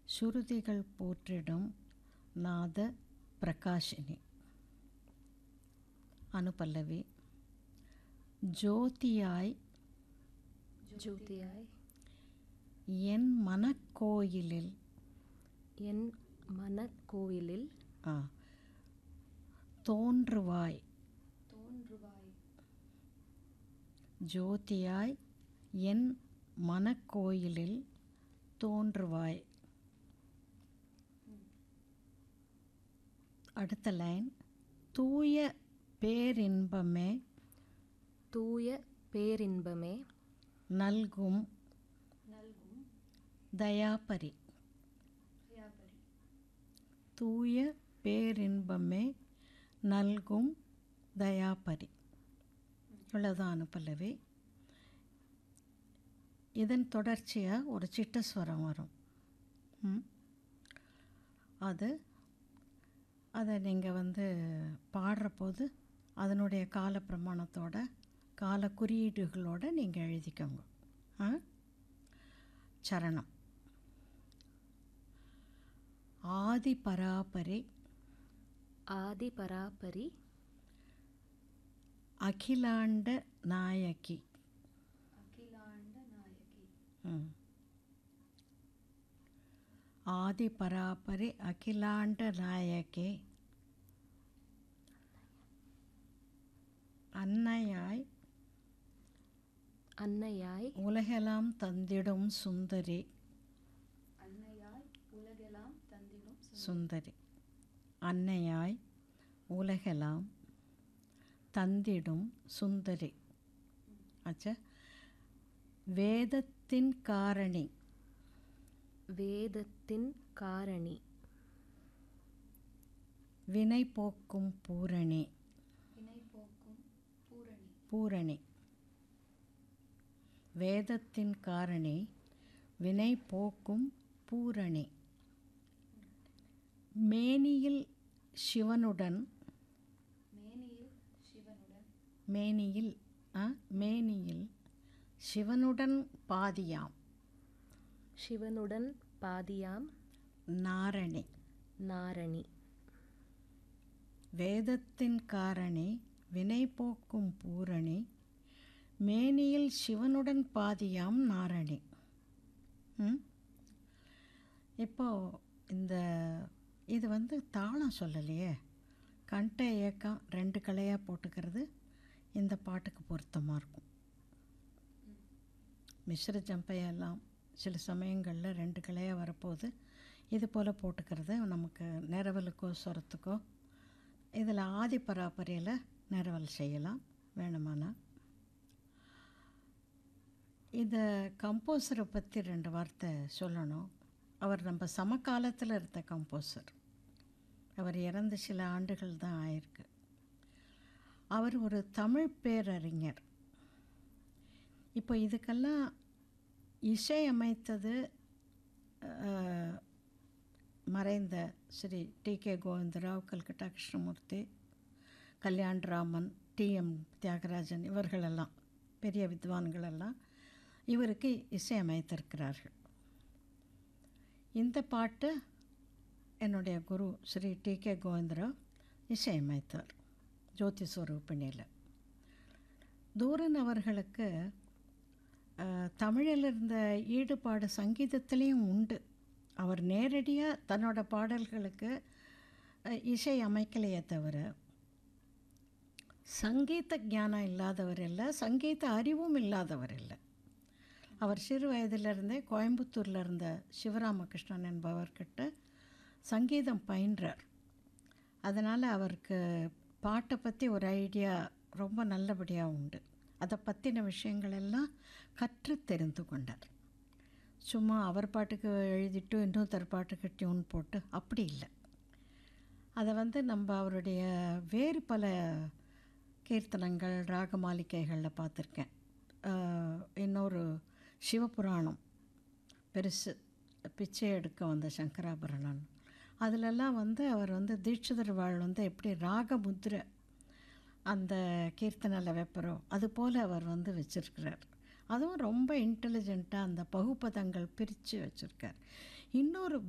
சுருதிகள் போற்றிடும் நாத பிரகாஷினி அனுபல்லவி ஜோதியாய் ஜோதியாய் என் மனக்கோயிலில் என் மனக்கோவிலில் ஆ, தோன்றுவாய் தோன்றுவாய் ஜோதியாய் என் மனக்கோயிலில் தோன்றுவாய் அடுத்த லைன் தூய பேரின்பமே தூய பேரின்பமே நல்கும் நல்கும் தயாபரி தூய பேரின்பமே நல்கும் தயாபரி இவ்வளோதான் அனுப்பல்லவி இதன் தொடர்ச்சியாக ஒரு சிட்டஸ்வரம் வரும் ம்? அது அதை நீங்கள் வந்து பாடுற போது அதனுடைய கால பிரமாணத்தோட கால குறியீடுகளோடு நீங்கள் எழுதிக்கோங்க ஆ சரணம் ஆதி பராபரி ஆதி பராபரி அகிலாண்ட நாயகி அகிலாண்ட நாயகி ம். ஆதி பராபரி அகிலாண்ட நாயகி அன்னையாய் அன்னையாய் உலகெல்லாம் தந்திடும் சுந்தரி அன்னையாய் உலகெல்லாம் தந்திடும் சுந்தரி அன்னையாய் உலகெல்லாம் தந்திடும் சுந்தரி ஆச்சா வேதத்தின் காரணி வேதத்தின் காரணி வினை போக்கும் பூரணி வினை போக்கும் பூரணி பூரணி வேதத்தின் காரணி வினை போக்கும் பூரணி மேனியில் சிவனுடன் மேனியில் சிவனுடன் மேனியில் ஆ, மேனியில் சிவனுடன் பாதியாம் சிவனுடன் பாதியாம் நாரணி நாரணி வேதத்தின் காரணி வினை போக்கும் பூரணி மேனியில் சிவனுடன் பாதியாம் நாரணி ம்? இப்போ இந்த இது வந்து தாளம் சொல்லலையே கண்ட ஏக்கம் ரெண்டு கலையாக போட்டுக்கிறது இந்த பாட்டுக்கு பொருத்தமாக இருக்கும் மிஸ்ர ஜம்பையெல்லாம் சில சமயங்களில் ரெண்டு கிளையாக வரப்போகுது இது போல் போட்டுக்கிறது நமக்கு நிரவலுக்கோ சொரத்துக்கோ இதில் ஆதி பராபரையில் நிரவல் செய்யலாம் வேணுமானா இந்த கம்போசரை பற்றி ரெண்டு வார்த்தை சொல்லணும் அவர் நம்ம சமகாலத்தில் இருந்த கம்போசர் அவர் இறந்து சில ஆண்டுகள் தான் ஆயிருக்கு அவர் ஒரு தமிழ் பேரறிஞர் இப்போ இதுக்கெல்லாம் இசை அமைத்தது அஹ், மறைந்த Shri T K Govindarao Calcutta Krishnamurthy Kalyanaraman T M Thyagarajan இவர்களெல்லாம் பெரிய வித்வான்களெல்லாம் இவருக்கு இசை அமைத்திருக்கிறார்கள் இந்த பாட்டு என்னுடைய குரு ஸ்ரீ டி கே கோவிந்தராவ் இசையமைத்தார் ஜோதி ஸ்வரூபிணியில் தூரன் அவர்களுக்கு அஹ், தமிழில் இருந்த ஈடுபாடு சங்கீதத்திலையும் உண்டு அவர் நேரடியாக தன்னோட பாடல்களுக்கு அஹ், இசை அமைக்கலையே தவிர சங்கீத ஞானம் இல்லாதவர் இல்லை சங்கீத அறிவும் இல்லாதவர் இல்லை அவர் சிறு வயதிலிருந்தே கோயம்புத்தூரில் இருந்த சிவராமகிருஷ்ணன் என்பவர்கிட்ட சங்கீதம் பயின்றார் அதனால் அவருக்கு பாட்டை பற்றி ஒரு ஐடியா ரொம்ப நல்லபடியாக உண்டு அதை பற்றின விஷயங்கள் எல்லாம் கற்று தெரிந்து கொண்டார் சும்மா அவர் பாட்டுக்கு எழுதிட்டு இன்னொருத்தர் பாட்டுக்கு டியூன் போட்டு அப்படி இல்லை அதை வந்து நம்ம அவருடைய வேறு பல கீர்த்தனங்கள் ராகமாலிகைகளில் பார்த்துருக்கேன் ஆஹ், இன்னொரு சிவபுராணம் பெருசு பிச்சை எடுக்க வந்த சங்கராபரணன் அதிலெல்லாம் வந்து அவர் வந்து தீட்சிதர் வாழ் வந்து எப்படி ராக முத்திரை அந்த கீர்த்தனையில் வைப்பரோ அது போல் அவர் வந்து வச்சிருக்கிறார் அதுவும் ரொம்ப இன்டெலிஜென்ட்டாக அந்த பகுப்பதங்கள் பிரித்து வச்சுருக்கார் இன்னொரு